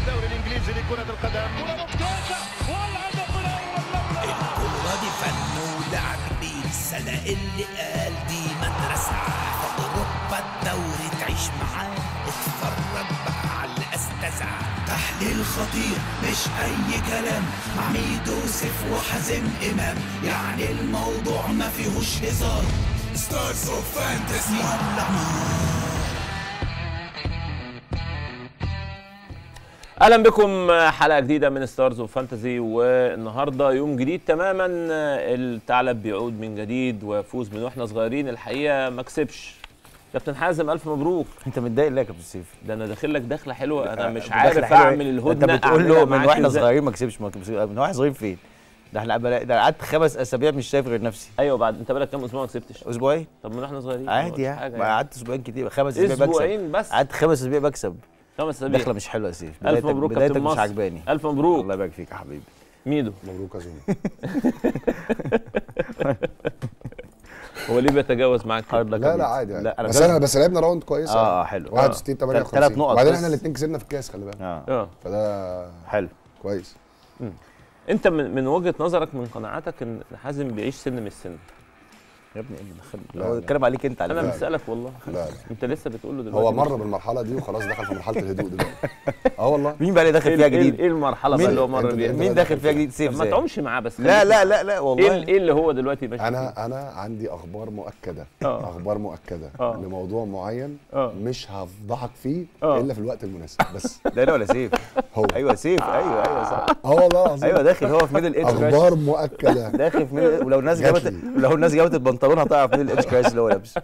الدوري الانجليزي لكرة القدم الكورة دي فن ولعب بيه السنة اللي قال دي مدرسة في أوروبا الدوري تعيش معاه اتفرج بقى على الأستاذة تحليل خطير مش أي كلام مع ميدو سيف وحازم إمام يعني الموضوع ما فيهوش هزار ستارز اوف فانتسي يلا نار اهلا بكم حلقه جديده من ستارز اوف فانتزي والنهارده يوم جديد تماما الثعلب بيعود من جديد ويفوز من واحنا صغيرين الحقيقه ما كسبش كابتن حازم الف مبروك انت متضايق ليه يا كابتن سيف؟ ده انا داخل لك دخله حلوه انا مش دخلة عارف حلوة اعمل ايه؟ الهدنه انت بتقول أعملها له من معاك واحنا إزاي؟ صغيرين ما كسبش ما كسبش من واحنا صغيرين فين؟ ده احنا بلا- ده قعدت خمس اسابيع مش شايف غير نفسي ايوه بعد انت بقالك كام اسبوع ما كسبتش اسبوعين طب من واحنا صغيرين عادي ما قلتش يعني حاجة ما قعدت اسبوعين كتير خمس اسابيع بكسب اسبوعين بس قعدت خمس اسابيع بكسب خمس اسابيع دخله مش حلوه يا سيف الف بدايتك- مبروك بدايتك كابتن مش مصر عجباني الف مبروك الله يبارك فيك يا حبيبي ميدو مبروك يا زومي هو ليه بيتجاوز معاك كده؟ هارد لك لا يا لا ميدو. عادي عادي لا انا بس بجد- انا بس لعبنا راوند كويس اه اه حلو 61 آه. 58 ثلاث نقط وبعدين بس. احنا الاثنين كسبنا في الكاس خلي بالك اه اه فده حلو كويس انت من من وجهه نظرك من قناعاتك ان حازم بيعيش سن مش سن يا ابني ايه اللي دخل لا، هو لا. بيتكلم عليك انت على انا فكرة. بسالك والله لا لا انت لسه بتقول له دلوقتي هو مش- مر بالمرحله دي وخلاص دخل في مرحله الهدوء دلوقتي اه والله مين بقى اللي داخل ايه فيها ال- ايه ال- جديد؟ ايه المرحله بقى مين- اللي هو مر انت- بيها انت- مين داخل فيها جديد سيف طب ما زي؟ تعومش معاه بس لا خليك- لا لا لا ايه والله ال- ايه اللي هو دلوقتي ماشي فيه؟ انا انا عندي اخبار مؤكده اه. اخبار مؤكده اه. لموضوع معين اه. مش هفضحك فيه اه. الا في الوقت المناسب بس ده انا ولا سيف هو ايوه سيف ايوه ايوه صح اه والله العظيم ايوه داخل هو في ميدل ايدج اخبار مؤكده داخل في ميدل ولو الناس جات جابت لي. لو الناس جابت البنطلون هتعرف مين الايدج كراش اللي هو لابسه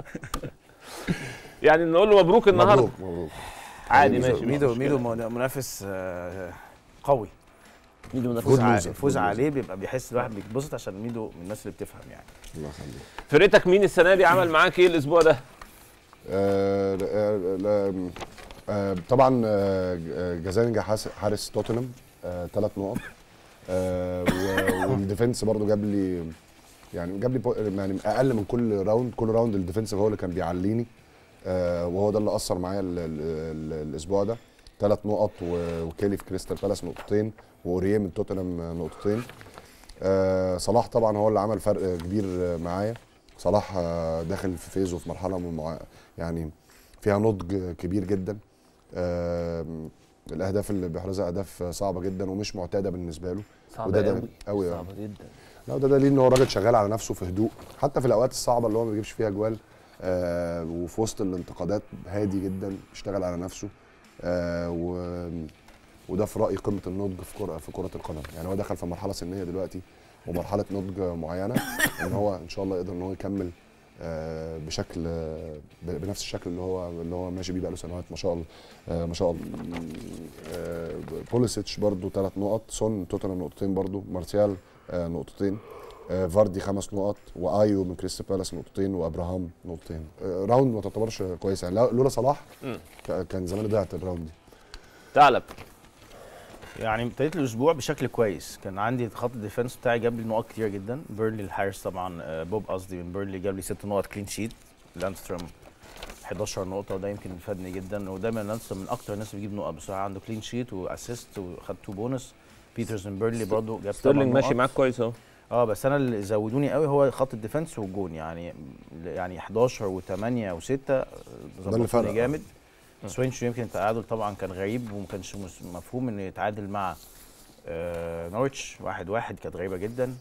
يعني نقول له مبروك النهارده مبروك مبروك عادي ميدو ماشي ميدو مش ميدو مشكلة. من- منافس آه، قوي ميدو منافس فوز Good ع- loser, فوز good loser. عليه بيبقى بيحس الواحد بيتبسط عشان ميدو من الناس اللي بتفهم يعني الله يخليك فرقتك مين السنه دي عمل معاك ايه الاسبوع ده؟ آه، آه، آه، آه، طبعا آه، آه، جازانجا حاس- حارس توتنهام ثلاث نقط آه، و- والديفنس برضو جاب لي يعني جاب لي بو- يعني اقل من كل راوند كل راوند الديفنسيف هو اللي كان بيعليني آه، وهو ده اللي اثر معايا ال- ال- ال- الاسبوع ده ثلاث نقط و- وكيلي في كريستال بالاس نقطتين واوريه من توتنهام نقطتين آه، صلاح طبعا هو اللي عمل فرق كبير آه، معايا صلاح آه، داخل في فيز وفي مرحله من مع يعني فيها نضج كبير جدا آم، الاهداف اللي بيحرزها اهداف صعبه جدا ومش معتاده بالنسبه له وده صعبه ده- قوي قوي آه. صعبه جدا لا وده دليل ان هو راجل شغال على نفسه في هدوء حتى في الاوقات الصعبه اللي هو ما بيجيبش فيها جوال آه وفي وسط الانتقادات هادي جدا بيشتغل على نفسه آه و وده في رايي قمه النضج في كره في كره القدم يعني هو دخل في مرحله سنيه دلوقتي ومرحله نضج معينه ان هو ان شاء الله يقدر ان هو يكمل آه بشكل آه ب- بنفس الشكل اللي هو اللي هو ماشي بيه بقاله سنوات ما شاء الله آه ما شاء الله آه بوليسيتش برضو ثلاث نقط سون توتنهام نقطتين برضو مارسيال آه نقطتين آه فاردي خمس نقط وايو من كريستال بالاس نقطتين وابراهام نقطتين آه راوند ما تعتبرش كويسه يعني لو- لولا صلاح مم. ك- كان زمان ضيعت الراوند دي ثعلب يعني ابتديت الاسبوع بشكل كويس كان عندي خط الديفنس بتاعي جاب لي نقط كتير جدا بيرلي الحارس طبعا آه، بوب قصدي من بيرلي جاب لي ست نقط كلين شيت لاندستروم 11 نقطة وده يمكن فادني جدا ودايما لاندستروم من أكتر الناس اللي بيجيب نقط بصراحة عنده كلين شيت واسيست وخد تو بونس بيترز من بيرلي برضه جاب ستيرلينج طبعاً ماشي نقط. معاك كويس اهو اه بس انا اللي زودوني قوي هو خط الديفنس والجون يعني يعني 11 و8 و6 اللي ظبطوني فرق. جامد سوينش يمكن التعادل طبعا كان غريب وما كانش مس- مفهوم انه يتعادل مع آه نورتش واحد واحد كانت غريبه جدا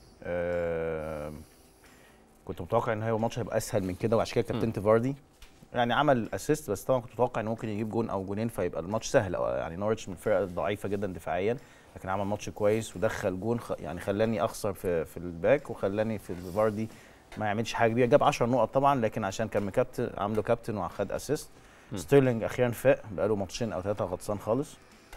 آه كنت متوقع ان هو الماتش هيبقى اسهل من كده وعشان كده كابتنت فاردي يعني عمل اسيست بس طبعا كنت متوقع انه ممكن يجيب جون او جونين فيبقى الماتش سهل أو يعني نورتش من الفرق الضعيفه جدا دفاعيا لكن عمل ماتش كويس ودخل جون خ... يعني خلاني اخسر في في الباك وخلاني في الفاردي ما يعملش حاجه كبيره جاب 10 نقط طبعا لكن عشان كان مكابتن عامله كابتن وخد اسيست ستيرلينج اخيرا فاق بقاله ماتشين او ثلاثه غطسان خالص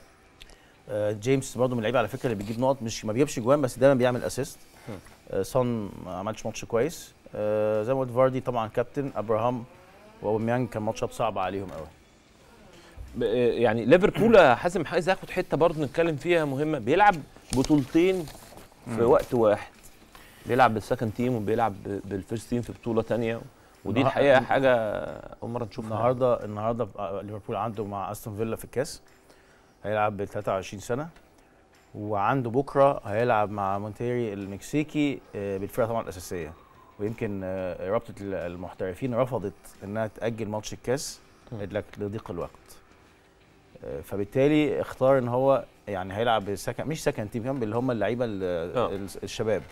آه، جيمس برضه من اللعيبه على فكره اللي بيجيب نقط مش ما بيجيبش جوان بس دايما بيعمل اسيست آه، سون ما عملش ماتش كويس آه، زي ما قلت فاردي طبعا كابتن ابراهام واوميانج كان ماتشات صعبه عليهم قوي ب- يعني ليفربول يا حازم عايز ياخد حته برضه نتكلم فيها مهمه بيلعب بطولتين في وقت واحد بيلعب بالسكند تيم وبيلعب ب- بالفيرست تيم في بطوله تانية ودي النهار- الحقيقه حاجه اول مره نشوفها النهارده النهارده آه، ليفربول عنده مع استون فيلا في الكاس هيلعب ب 23 سنه وعنده بكره هيلعب مع مونتيري المكسيكي آه، بالفرقه طبعا الاساسيه ويمكن آه، رابطه المحترفين رفضت انها تاجل ماتش الكاس قالت لك لضيق الوقت آه، فبالتالي اختار ان هو يعني هيلعب سكن مش سكن تيم كمان اللي هم اللعيبه ال- آه. ال- الشباب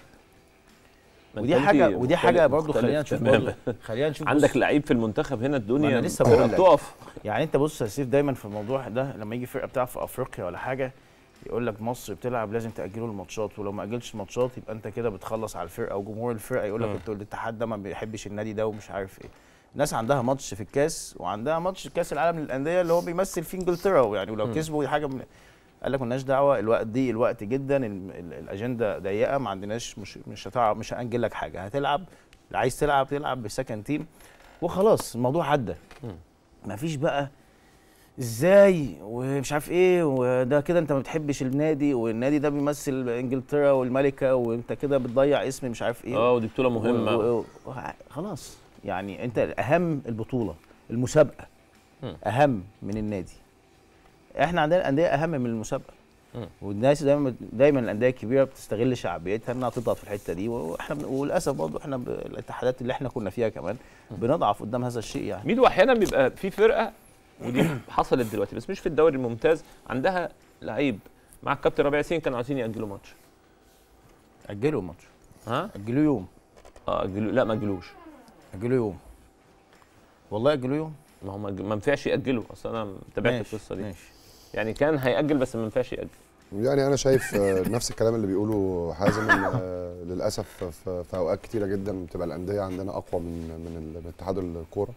ودي منتاليتي حاجه ودي حاجه مختلف- برضو مختلف خلينا نشوف تماماً. برضو خلينا نشوف عندك بص- لعيب في المنتخب هنا الدنيا ما أنا لسه بقول لك. بتقف يعني انت بص يا سيف دايما في الموضوع ده لما يجي فرقه بتلعب في افريقيا ولا حاجه يقول لك مصر بتلعب لازم تاجلوا الماتشات ولو ما اجلتش الماتشات يبقى انت كده بتخلص على الفرقه وجمهور الفرقه يقول لك مم. انتوا الاتحاد ده ما بيحبش النادي ده ومش عارف ايه الناس عندها ماتش في الكاس وعندها ماتش كاس العالم للانديه اللي هو بيمثل فيه انجلترا يعني ولو مم. كسبوا دي حاجه من قال لك مالناش دعوه الوقت دي الوقت جدا ال- ال- الاجنده ضيقه ما عندناش مش مش هتعرف مش هاجل لك حاجه هتلعب اللي عايز تلعب تلعب بسكند تيم وخلاص الموضوع عدى مم. مفيش بقى ازاي ومش عارف ايه وده كده انت ما بتحبش النادي والنادي ده بيمثل انجلترا والملكه وانت كده بتضيع اسم مش عارف ايه اه ودي بطوله مهمه و... و... و... خلاص يعني انت اهم البطوله المسابقه مم. اهم من النادي احنا عندنا الانديه اهم من المسابقه مم. والناس دايما دايما الانديه الكبيره بتستغل شعبيتها انها تضغط في الحته دي واحنا بن- وللاسف برضه احنا ب- الاتحادات اللي احنا كنا فيها كمان بنضعف قدام هذا الشيء يعني ميدو احيانا بيبقى في فرقه ودي حصلت دلوقتي بس مش في الدوري الممتاز عندها لعيب مع الكابتن ربيع ياسين كانوا عايزين ياجلوا ماتش اجلوا الماتش ها اجلوا يوم اه اجلوا لا ما اجلوش اجلوا يوم والله اجلوا يوم ما هو ما أج- ما ينفعش ياجلوا اصل انا تابعت ماشي، القصه دي ماشي يعني كان هياجل بس ما ينفعش ياجل يعني انا شايف آه، نفس الكلام اللي بيقوله حازم ان آه، للاسف في في اوقات كتيره جدا بتبقى الانديه عندنا اقوى من من ال- من اتحاد الكوره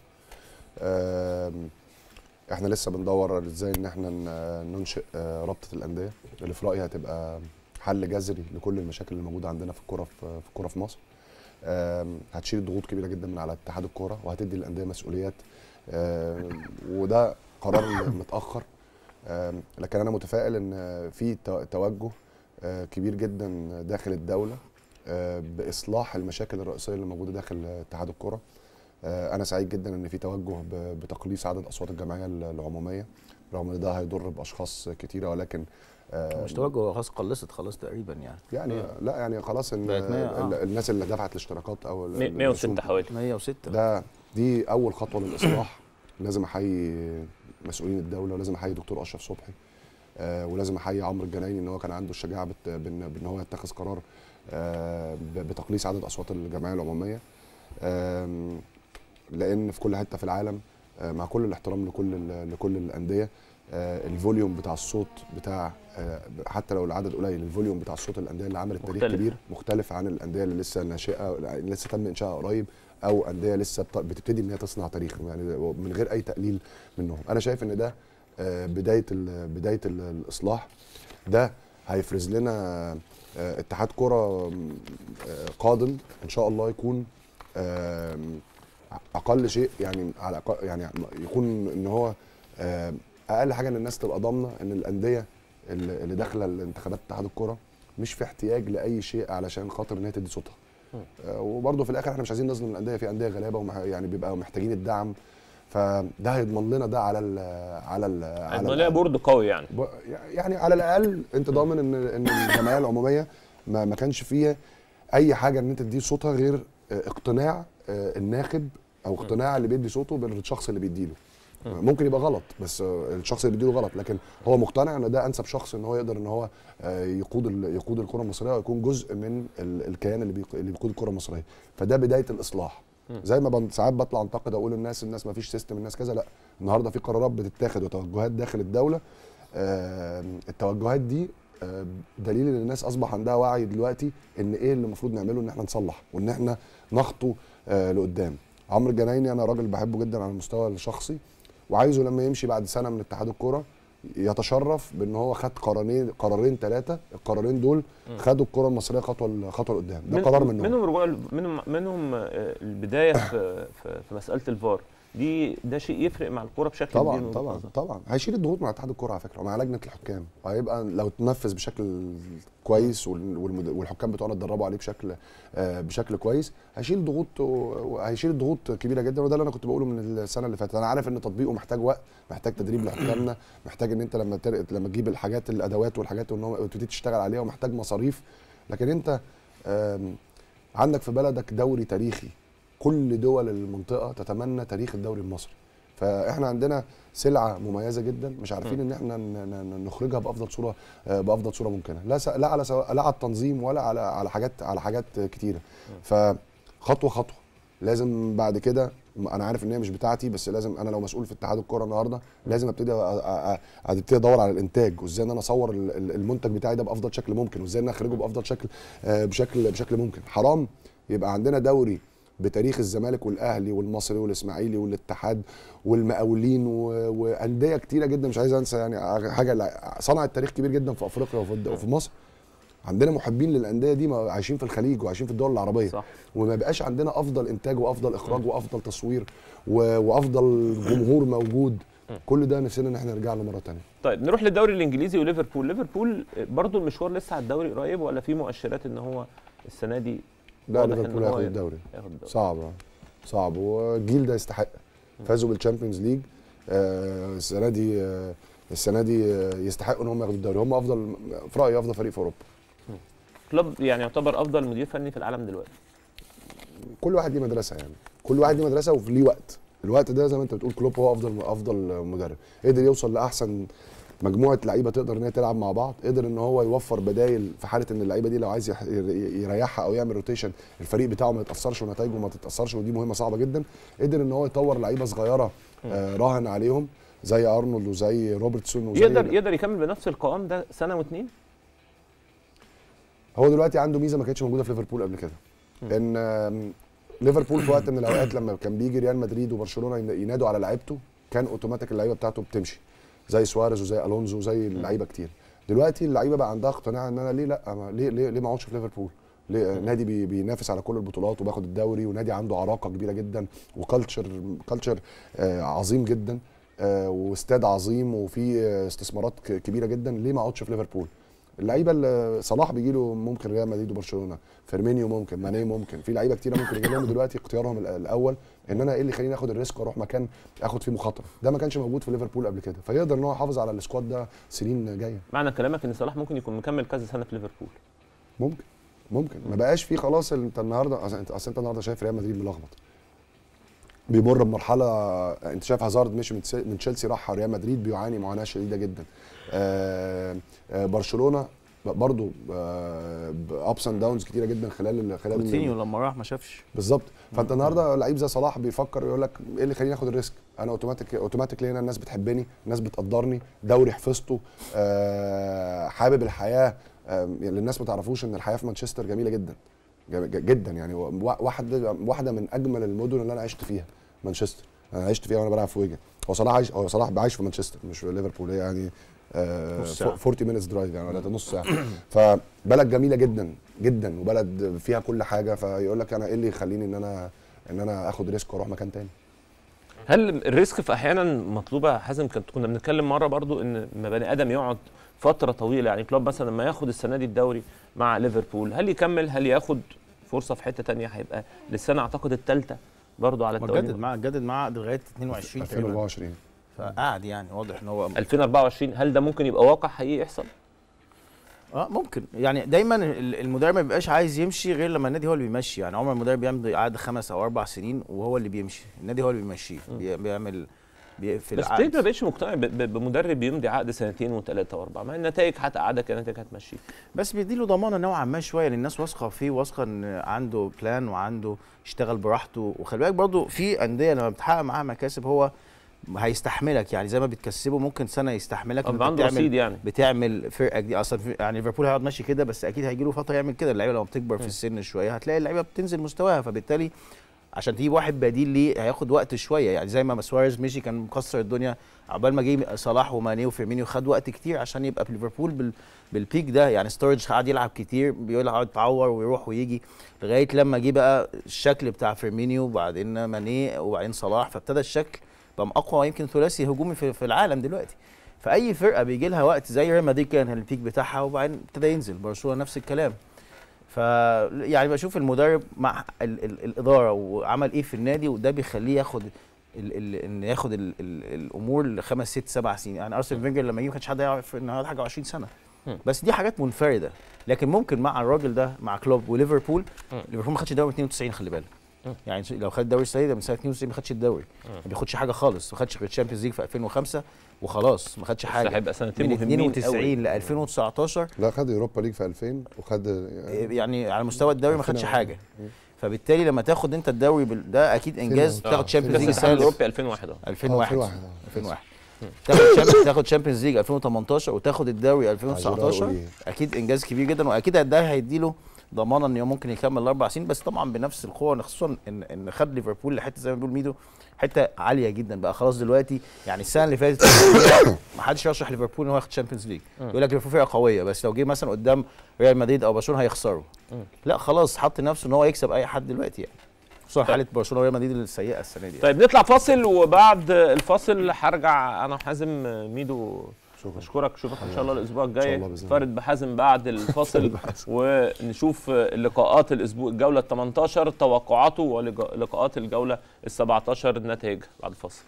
آم، احنا لسه بندور ازاي ان احنا ن- ننشئ آه، رابطه الانديه اللي في رايي هتبقى حل جذري لكل المشاكل اللي موجوده عندنا في الكوره في في الكوره في مصر آم، هتشيل ضغوط كبيره جدا من على اتحاد الكوره وهتدي الانديه مسؤوليات آم، وده قرار متاخر آم، لكن انا متفائل ان في تو- توجه آه، كبير جدا داخل الدوله آه، باصلاح المشاكل الرئيسيه اللي موجوده داخل اتحاد الكره آه، انا سعيد جدا ان في توجه ب- بتقليص عدد اصوات الجمعيه ال- العموميه رغم ان ده هيضر باشخاص كتيره ولكن آه، مش توجه خلاص قلصت خلاص تقريبا يعني يعني لا يعني خلاص ان بقت مية، آه. ال- الناس اللي دفعت الاشتراكات او ال- مية- ال- 106 حوالي 106 ده دي اول خطوه للاصلاح لازم احيي مسؤولين الدوله ولازم احيي دكتور اشرف صبحي آه ولازم احيي عمرو الجنايني ان هو كان عنده الشجاعه بت- بان بان هو يتخذ قرار آه ب- بتقليص عدد اصوات الجمعيه العموميه آم، لان في كل حته في العالم آه مع كل الاحترام لكل ال- لكل الانديه آه الفوليوم بتاع الصوت بتاع آه حتى لو العدد قليل الفوليوم بتاع الصوت الانديه اللي عملت تاريخ مختلف. كبير مختلف عن الانديه اللي لسه ناشئه اللي لسه تم انشائها قريب او انديه لسه بت- بتبتدي ان هي تصنع تاريخ يعني من غير اي تقليل منهم انا شايف ان ده آه، بدايه ال- بدايه ال- الاصلاح ده هيفرز لنا آه، اتحاد كره آم، آه، قادم ان شاء الله يكون آم، اقل شيء يعني على أقل- يعني يكون ان هو آم، اقل حاجه ان الناس تبقى ضامنه ان الانديه اللي اللي داخله الانتخابات اتحاد الكره مش في احتياج لاي شيء علشان خاطر ان هي تدي صوتها آه، وبرضه في الاخر احنا مش عايزين نظلم الانديه في انديه غلابه ومح يعني بيبقى محتاجين الدعم فده هيضمن لنا ده على ال على ال على هيبقى ال- ليها بورد قوي يعني ب- يعني على الاقل انت ضامن ان ان الجمعيه العموميه ما ما كانش فيها اي حاجه ان انت تدي صوتها غير آه، اقتناع آه، الناخب او اقتناع اللي بيدي صوته بالشخص اللي بيديله ممكن يبقى غلط بس آه، الشخص اللي بيديله غلط لكن هو مقتنع ان ده انسب شخص ان هو يقدر ان هو آه، يقود ال- يقود الكره المصريه ويكون جزء من ال- الكيان اللي بيق- اللي بيقود الكره المصريه فده بدايه الاصلاح زي ما بن- ساعات بطلع انتقد اقول الناس الناس ما فيش سيستم الناس كذا لا النهارده في قرارات بتتاخد وتوجهات داخل الدوله آم، التوجهات دي آم، دليل ان الناس اصبح عندها وعي دلوقتي ان ايه اللي المفروض نعمله ان احنا نصلح وان احنا نخطو آه، لقدام عمرو الجنايني انا راجل بحبه جدا على المستوى الشخصي وعايزه لما يمشي بعد سنه من اتحاد الكوره يتشرف بان هو خد قرارين قرارين ثلاثه القرارين دول خدوا الكره المصريه خطوه خطوه لقدام ده من- قرار منهم منهم رجوع منهم منهم آه، البدايه في في, في مساله الفار دي ده شيء يفرق مع الكوره بشكل كبير طبعا من وجهة طبعا نظري. طبعا هيشيل الضغوط مع اتحاد الكوره على فكره ومع لجنه الحكام وهيبقى لو تنفذ بشكل كويس وال- والمد- والحكام بتوعنا اتدربوا عليه بشكل آه، بشكل كويس هيشيل ضغوط وهيشيل ضغوط كبيره جدا وده اللي انا كنت بقوله من السنه اللي فاتت انا عارف ان تطبيقه محتاج وقت محتاج تدريب لحكامنا محتاج ان انت لما تر... لما تجيب الحاجات الادوات والحاجات وان هو وتبتدي تشتغل عليها ومحتاج مصاريف لكن انت آم، عندك في بلدك دوري تاريخي كل دول المنطقه تتمنى تاريخ الدوري المصري فاحنا عندنا سلعه مميزه جدا مش عارفين ان احنا ن- ن- نخرجها بافضل صوره آه، بافضل صوره ممكنه لا س- لا على سوا- لا على التنظيم ولا على على حاجات على حاجات كتيره فخطوه خطوه لازم بعد كده انا عارف ان هي مش بتاعتي بس لازم انا لو مسؤول في اتحاد الكوره النهارده لازم ابتدي أ- أ- أ- ابتدي ادور على الانتاج وازاي ان انا اصور ال- ال- المنتج بتاعي ده بافضل شكل ممكن وازاي ان أنا اخرجه بافضل شكل آه، بشكل بشكل ممكن حرام يبقى عندنا دوري بتاريخ الزمالك والاهلي والمصري والاسماعيلي والاتحاد والمقاولين و- وانديه كتيره جدا مش عايز انسى يعني حاجه لا- صنعت تاريخ كبير جدا في افريقيا وفي الد- وفي مصر عندنا محبين للانديه دي ما عايشين في الخليج وعايشين في الدول العربيه صح وما بقاش عندنا افضل انتاج وافضل اخراج وافضل تصوير و- وافضل جمهور موجود كل ده نفسنا ان احنا نرجع له مره تانية طيب نروح للدوري الانجليزي وليفربول ليفربول برضو المشوار لسه على الدوري قريب ولا في مؤشرات ان هو السنه دي لا واضح إن ليفربول هو هياخد ي- الدوري ياخد الدوري صعب آه. صعب والجيل ده يستحق فازوا بالتشامبيونز ليج آه، السنه دي آه، السنه دي آه، يستحقوا ان هم ياخدوا الدوري هم افضل في رايي افضل فريق في اوروبا كلوب يعني يعتبر افضل مدير فني في العالم دلوقتي كل واحد ليه مدرسه يعني كل واحد ليه مدرسه وليه وقت الوقت ده زي ما انت بتقول كلوب هو افضل افضل مدرب قدر يوصل لاحسن مجموعه لعيبه تقدر ان هي تلعب مع بعض قدر ان هو يوفر بدايل في حاله ان اللعيبه دي لو عايز يح- يريحها او يعمل روتيشن الفريق بتاعه ما يتاثرش ونتائجه ما تتاثرش ودي مهمه صعبه جدا قدر ان هو يطور لعيبه صغيره آه راهن عليهم زي ارنولد وزي روبرتسون وزي يقدر يقدر يكمل بنفس القوام ده سنه واثنين هو دلوقتي عنده ميزه ما كانتش موجوده في ليفربول قبل كده ان آم، ليفربول في وقت من الاوقات لما كان بيجي ريال مدريد وبرشلونه ين- ينادوا على لعيبته كان اوتوماتيك اللعيبه بتاعته بتمشي زي سواريز وزي الونزو وزي اللعيبه كتير دلوقتي اللعيبه بقى عندها اقتناع ان انا ليه لا ما ليه ليه, ليه ما اقعدش في ليفربول ليه نادي بي بينافس على كل البطولات وباخد الدوري ونادي عنده عراقه كبيره جدا وكالتشر كالتشر آه عظيم جدا آه واستاد عظيم وفي آه، استثمارات ك- كبيره جدا ليه ما اقعدش في ليفربول اللعيبه اللي صلاح بيجي له ممكن ريال مدريد وبرشلونه فيرمينيو ممكن ماني ممكن في لعيبه كتيره ممكن يجي لهم دلوقتي اختيارهم ال- الاول ان انا ايه اللي يخليني اخد الريسك واروح مكان اخد فيه مخاطره ده ما كانش موجود في ليفربول قبل كده فيقدر ان هو يحافظ على السكواد ده سنين جايه معنى كلامك ان صلاح ممكن يكون مكمل كذا سنه في ليفربول ممكن ممكن ما بقاش في خلاص انت النهارده اصل انت أصل انت النهارده شايف ريال مدريد ملخبط بيمر بمرحله انت شايف هازارد مشي من تس- من تشيلسي راح ريال مدريد بيعاني معاناه شديده جدا آه، آه، برشلونه برضه بابس اند داونز كتيره جدا خلال خلال كوتينيو لما راح ما شافش بالظبط فانت النهارده لعيب زي صلاح بيفكر يقول لك ايه اللي يخليني اخد الريسك انا اوتوماتيك اوتوماتيك هنا الناس بتحبني الناس بتقدرني دوري حفظته آه حابب الحياه آه يعني الناس ما تعرفوش ان الحياه في مانشستر جميله جدا جم- ج- جدا يعني وا- واحده واحده من اجمل المدن اللي انا عشت فيها مانشستر انا عشت فيها وانا بلعب في ويجن هو صلاح عايش هو صلاح عايش في مانشستر مش في ليفربول هي يعني آه نص ساعة. 40 مينتس درايف يعني ولا نص ساعه فبلد جميله جدا جدا وبلد فيها كل حاجه فيقول لك انا ايه اللي يخليني ان انا ان انا اخد ريسك واروح مكان تاني هل الريسك في احيانا مطلوبه حازم كنت كنا بنتكلم مره برضو ان ما بني ادم يقعد فتره طويله يعني كلوب مثلا لما ياخد السنه دي الدوري مع ليفربول هل يكمل هل ياخد فرصه في حته تانية هيبقى للسنه اعتقد الثالثه برضو على ما الدوري جدد معاه جدد معاه عقد لغايه 22 تقريبا 2024 فقعد يعني واضح ان هو 2024 هل ده ممكن يبقى واقع حقيقي يحصل؟ اه ممكن يعني دايما ال- المدرب ما بيبقاش عايز يمشي غير لما النادي هو اللي بيمشي يعني عمر المدرب بيمضي عقد خمس او اربع سنين وهو اللي بيمشي النادي هو اللي بيمشيه بي- بيعمل بيقفل بس العقد ليه ما بقتش مقتنع ب- ب- بمدرب بيمضي عقد سنتين وثلاثه واربعه مع النتائج هتقعدك النتائج هتمشيك بس بيديله ضمانه نوعا ما شويه لان الناس واثقه فيه واثقه ان عنده بلان وعنده يشتغل براحته وخلي بالك برضه في انديه لما بتحقق معاها مكاسب هو هيستحملك يعني زي ما بتكسبه ممكن سنه يستحملك إن طب أنت عنده رصيد يعني بتعمل فرقه جديده اصلا في- يعني ليفربول هيقعد ماشي كده بس اكيد هيجي له فتره يعمل كده اللعيبه لما بتكبر في السن شويه هتلاقي اللعيبه بتنزل مستواها فبالتالي عشان تجيب واحد بديل ليه هياخد وقت شويه يعني زي ما سواريز مشي كان مكسر الدنيا عقبال ما جه صلاح وماني وفيرمينيو خد وقت كتير عشان يبقى في ليفربول بال بالبيك ده يعني ستورج قعد يلعب كتير بيقعد يتعور ويروح ويجي لغايه لما جه بقى الشكل بتاع فيرمينيو وبعدين ماني وبعدين صلاح فابتدى الشكل بقى من اقوى يمكن ثلاثي هجومي في, في العالم دلوقتي فاي فرقه بيجي لها وقت زي ريال مدريد كان البيك بتاعها وبعدين ابتدى ينزل برشلونه نفس الكلام ف يعني بشوف المدرب مع ال ال الاداره وعمل ايه في النادي وده بيخليه ياخد ال ال ان ياخد ال ال الامور لخمس ست سبع سنين يعني ارسنال فينجر لما جه ما كانش حد يعرف ان هذا حاجه 20 سنه مم. بس دي حاجات منفرده لكن ممكن مع الراجل ده مع كلوب وليفربول مم. ليفربول ما خدش الدوري 92 خلي بالك مم. يعني لو خد الدوري السنه دي من سنه 92 ما خدش الدوري ما بياخدش حاجه خالص ما خدش غير الشامبيونز ليج في 2005 وخلاص ما خدش بس حاجه هيبقى سنتين من مهمين 92 ل 2019 لا خد اوروبا ليج في 2000 وخد يعني على مستوى الدوري ما خدش 2000 حاجه فبالتالي لما تاخد انت الدوري بال- ده اكيد انجاز آه. تاخد شامبيونز ليج كاس السنه الاتحاد اللي الاوروبي 2001 اه 2001 2001 2001 تاخد شامبيونز تاخد شامبيونز ليج 2018 وتاخد الدوري 2019 أقول إيه؟ اكيد انجاز كبير جدا واكيد ده هيديله ضمانه ان هو ممكن يكمل الاربع سنين بس طبعا بنفس القوه خصوصا ان ان خد ليفربول لحته زي ما بيقول ميدو حته عاليه جدا بقى خلاص دلوقتي يعني السنه اللي فاتت ما حدش يرشح ليفربول ان هو ياخد شامبيونز ليج يقول لك ليفربول فرقه قويه بس لو جه مثلا قدام ريال مدريد او برشلونه هيخسروا لا خلاص حط نفسه ان هو يكسب اي حد دلوقتي يعني خصوصا حاله برشلونه وريال مدريد السيئه السنه دي يعني. طيب نطلع فاصل وبعد الفاصل هرجع انا وحازم ميدو شكرا اشكرك اشوفك ان شاء الله الاسبوع الجاي الله بإذن الله. فارد بحازم بعد الفاصل ونشوف لقاءات الاسبوع الجوله ال 18 توقعاته ولقاءات الجوله ال 17 نتائج بعد الفاصل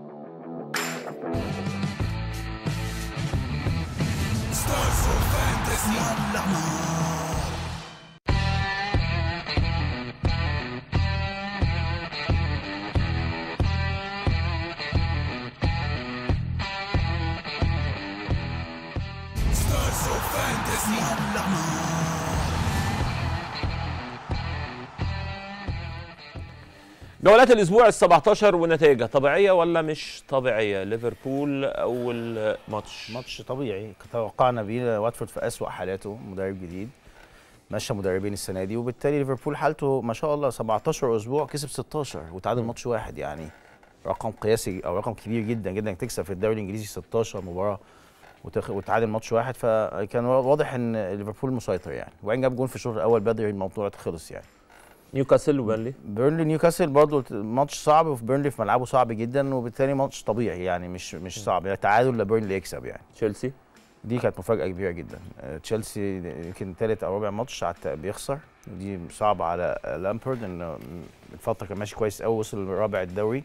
جولات الاسبوع ال 17 ونتائجها طبيعيه ولا مش طبيعيه ليفربول اول ماتش ماتش طبيعي توقعنا بيه واتفورد في اسوأ حالاته مدرب جديد مشى مدربين السنه دي وبالتالي ليفربول حالته ما شاء الله 17 اسبوع كسب 16 وتعادل ماتش واحد يعني رقم قياسي او رقم كبير جدا جدا انك تكسب في الدوري الانجليزي 16 مباراه وتخ... وتعادل ماتش واحد فكان واضح ان ليفربول مسيطر يعني وبعدين جاب جون في الشوط الاول بدري الموضوع خلص يعني نيوكاسل وبيرلي بيرنلي نيوكاسل برضه ماتش صعب وفي بيرنلي في ملعبه صعب جدا وبالتالي ماتش طبيعي يعني مش مش صعب يعني تعادل لبيرنلي يكسب يعني تشيلسي دي كانت مفاجأة كبيرة جدا آه، تشيلسي يمكن تالت أو رابع ماتش على الت- بيخسر دي صعبة على آه، لامبرد إنه الفترة كان ماشي كويس أوي وصل لرابع الدوري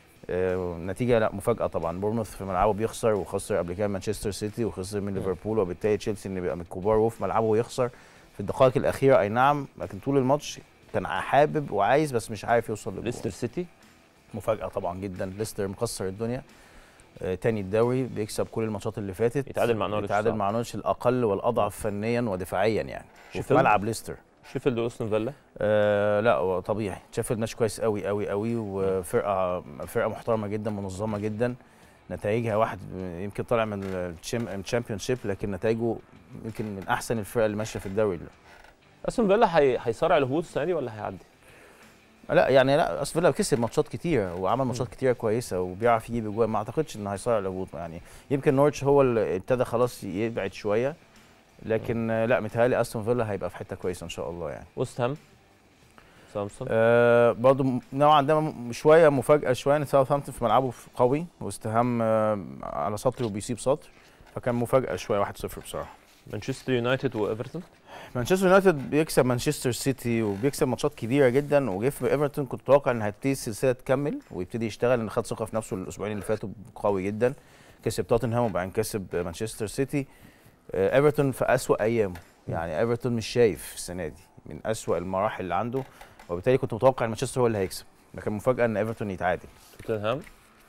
آه، نتيجة لا مفاجأة طبعا بورموث في ملعبه بيخسر وخسر قبل كده مانشستر سيتي وخسر من ليفربول وبالتالي تشيلسي إنه بيبقى من الكبار وهو في ملعبه ويخسر في الدقائق الأخيرة أي نعم لكن طول الماتش كان حابب وعايز بس مش عارف يوصل للجول ليستر سيتي مفاجأة طبعا جدا ليستر مكسر الدنيا آه، تاني الدوري بيكسب كل الماتشات اللي فاتت يتعادل مع نورwich يتعادل صعب. مع نورwich الاقل والاضعف فنيا ودفاعيا يعني وفي شيفيلد؟ ملعب ليستر شيفيلد واستون فيلا آه لا هو طبيعي شيفيلد ماشي كويس قوي قوي قوي وفرقه فرقه محترمه جدا منظمه جدا نتائجها واحد يمكن طالع من الشامبيون شيب لكن نتائجه يمكن من احسن الفرق اللي ماشيه في الدوري استون فيلا هي- هيصارع الهبوط السنه دي ولا هيعدي؟ لا يعني لا اصل فيلا كسب ماتشات كتيره وعمل ماتشات كتيره كويسه وبيعرف يجيب اجوان ما اعتقدش انه هيصارع الهبوط يعني يمكن نورتش هو اللي ابتدى خلاص يبعد شويه لكن آه، لا متهيألي استون فيلا هيبقى في حته كويسه ان شاء الله يعني وست هام سامسون آه برضو م- نوعا ما م- شويه مفاجاه شويه ان ساوثهامبتون في ملعبه في- قوي واستهام آه على سطر وبيسيب سطر فكان مفاجاه شويه 1-0 بصراحه مانشستر يونايتد وايفرتون مانشستر يونايتد بيكسب مانشستر سيتي وبيكسب ماتشات كبيره جدا وجه في ايفرتون كنت متوقع ان هتبتدي السلسله تكمل ويبتدي يشتغل ان خد ثقه في نفسه الاسبوعين اللي فاتوا قوي جدا كسب توتنهام وبعدين كسب مانشستر سيتي آه، ايفرتون في اسوأ ايامه يعني ايفرتون مش شايف السنه دي من اسوأ المراحل اللي عنده وبالتالي كنت متوقع ان مانشستر هو اللي هيكسب لكن مفاجاه ان ايفرتون يتعادل توتنهام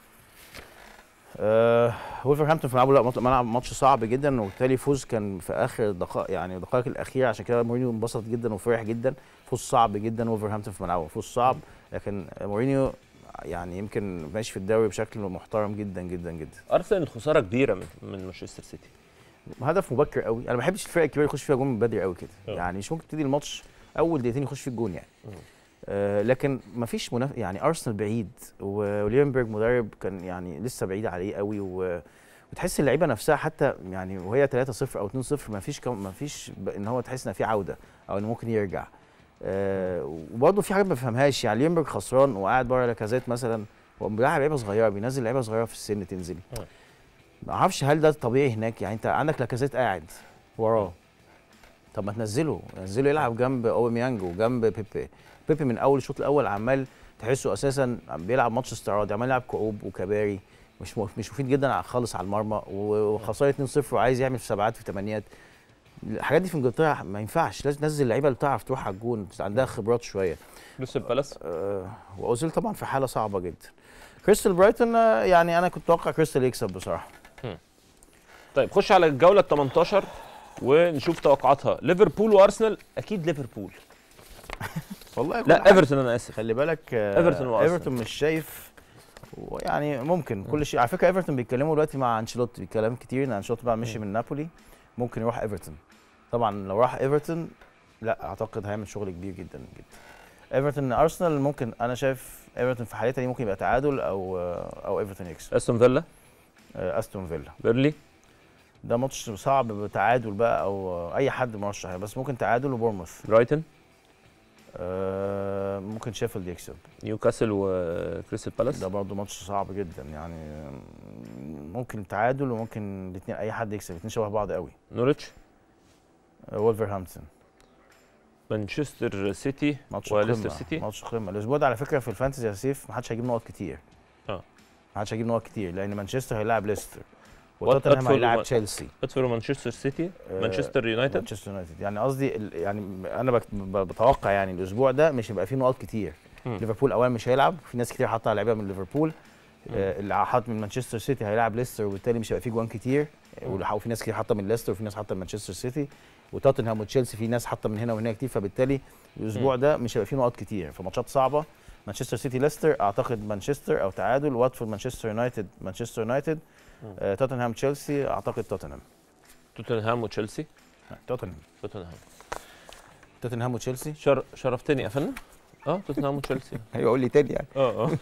آه وولفرهامبتون في ملعبه لا مط- ملعب ماتش صعب جدا وبالتالي فوز كان في اخر دقائق يعني الدقائق الاخيره عشان كده مورينيو انبسط جدا وفرح جدا فوز صعب جدا وولفرهامبتون في ملعبه فوز صعب لكن مورينيو يعني يمكن ماشي في الدوري بشكل محترم جدا جدا جدا ارسنال خساره كبيره من من مانشستر سيتي هدف مبكر قوي انا ما بحبش الفرق الكبيره يخش فيها جون من بدري قوي كده آه. يعني مش ممكن تبتدي الماتش اول دقيقتين يخش في الجون يعني آه لكن ما فيش منافس يعني ارسنال بعيد و- وليونبرج مدرب كان يعني لسه بعيد عليه قوي و وتحس اللعيبه نفسها حتى يعني وهي 3-0 او 2-0 ما فيش ما فيش ب- ان هو تحس ان في عوده او انه ممكن يرجع آه وبرضه في حاجات ما بفهمهاش يعني ليونبرج خسران وقاعد بره لاكازيت مثلا هو بيلعب لعيبه صغيره بينزل لعيبه صغيره في السن تنزل آه. ما اعرفش هل ده طبيعي هناك يعني انت عندك لاكازيت قاعد وراه طب ما تنزله نزله يلعب جنب اوباميانج وجنب بيبي بيبي من اول الشوط الاول عمال تحسه اساسا بيلعب ماتش استعراضي عمال يلعب كعوب وكباري مش مف- مش مفيد جدا خالص على المرمى و- وخساره 2-0 وعايز يعمل في سبعات في ثمانيات الحاجات دي في انجلترا ما ينفعش لازم تنزل اللعيبه اللي بتعرف تروح على الجون عندها خبرات شويه كريستال بالاس آه، واوزيل طبعا في حاله صعبه جدا كريستال برايتون آه، يعني انا كنت اتوقع كريستال يكسب بصراحه طيب خش على الجوله ال 18 ونشوف توقعاتها ليفربول وارسنال اكيد ليفربول والله كل لا حاجة- ايفرتون انا اسف خلي بالك آه، إيفرتون وأرسنال. ايفرتون مش شايف يعني ممكن كل شيء على فكره ايفرتون بيتكلموا دلوقتي مع انشيلوتي بيتكلم كتير ان انشيلوتي بقى مشي من نابولي ممكن يروح ايفرتون طبعا لو راح ايفرتون لا اعتقد هيعمل شغل كبير جدا جدا ايفرتون ارسنال ممكن انا شايف ايفرتون في حالتها دي ممكن يبقى تعادل او او ايفرتون يكسب استون فيلا آه، استون فيلا بيرلي ده ماتش صعب بتعادل بقى او اي حد مرشح بس ممكن تعادل وبورموث برايتون آه، ممكن شيفيلد يكسب نيوكاسل وكريستال بالاس ده برضه ماتش صعب جدا يعني ممكن تعادل وممكن الاثنين اي حد يكسب الاثنين شبه بعض قوي نوريتش وولفرهامبتون مانشستر سيتي ماتش وليستر قمه سيتي ماتش قمه الاسبوع ده على فكره في الفانتزي يا سيف ما حدش هيجيب نقط كتير اه. ما حدش هيجيب نقط كتير لان مانشستر هيلاعب ليستر وات- وتوتنهام أدفورد هيلاعب وما- تشيلسي ادفر مانشستر سيتي آه، مانشستر يونايتد مانشستر يونايتد يعني قصدي ال- يعني انا بك- ب- بتوقع يعني الاسبوع ده مش هيبقى فيه نقط كتير مم. ليفربول اولا مش هيلعب في ناس كتير حاطه لعيبه من ليفربول آه، اللي حاط من مانشستر سيتي هيلاعب ليستر وبالتالي مش هيبقى فيه جوان كتير والح- وفي ناس كتير حاطه من ليستر وفي ناس حاطه من مانشستر سيتي وتوتنهام وتشيلسي في ناس حاطه من هنا وهنا كتير فبالتالي الاسبوع ده مش هيبقى فيه نقط كتير فماتشات صعبه مانشستر سيتي ليستر اعتقد مانشستر او تعادل واتفورد مانشستر يونايتد مانشستر يونايتد آه، توتنهام تشيلسي اعتقد توتنهام توتنهام وتشيلسي توتنهام توتنهام توتنهام وتشيلسي شر... شرفتني يا فندم اه توتنهام وتشيلسي ايوه قول لي تاني يعني اه اه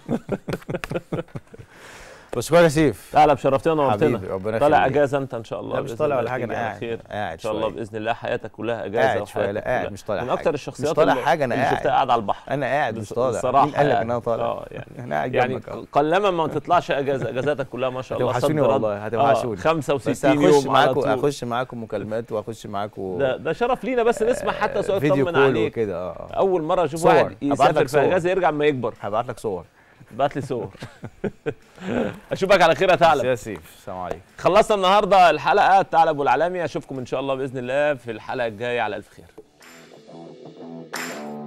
بس كويس يا سيف تعالى بشرفتنا ونورتنا حبيبي ربنا طالع يخليك. اجازه انت ان شاء الله لا مش بإذن طالع الله ولا حاجه انا تيجي على قاعد خير قاعد ان شاء الله شوية. باذن الله حياتك كلها اجازه قاعد شويه لا وحياتك قاعد كلها. مش طالع من حاجة. اكتر الشخصيات مش طالع اللي- حاجه انا اللي قاعد شفتها قاعد على البحر انا قاعد مش طالع الصراحه مين قال لك يعني. ان انا طالع اه يعني انا قاعد يعني جنبك أهو. قلما ما تطلعش اجازه اجازاتك كلها ما شاء الله هتوحشوني صد رد. والله، هتوحشوني. آه، 65 بس هخش يوم على معاكم طول اخش معاكم مكالمات واخش معاكم ده ده شرف لينا بس نسمع حتى سؤال فيديو طمن كول عليك وكده اه آه. اول مره اشوف صور. واحد هبعت يسافر لك في صور. اجازه يرجع ما يكبر هبعت لك صور بعت لي صور اشوفك على خير يا ثعلب يا سيف السلام عليكم خلصنا النهارده الحلقه الثعلب والعالمي اشوفكم ان شاء الله باذن الله في الحلقه الجايه على الف خير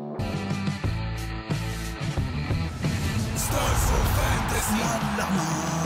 ستارز فور فانتسي يلا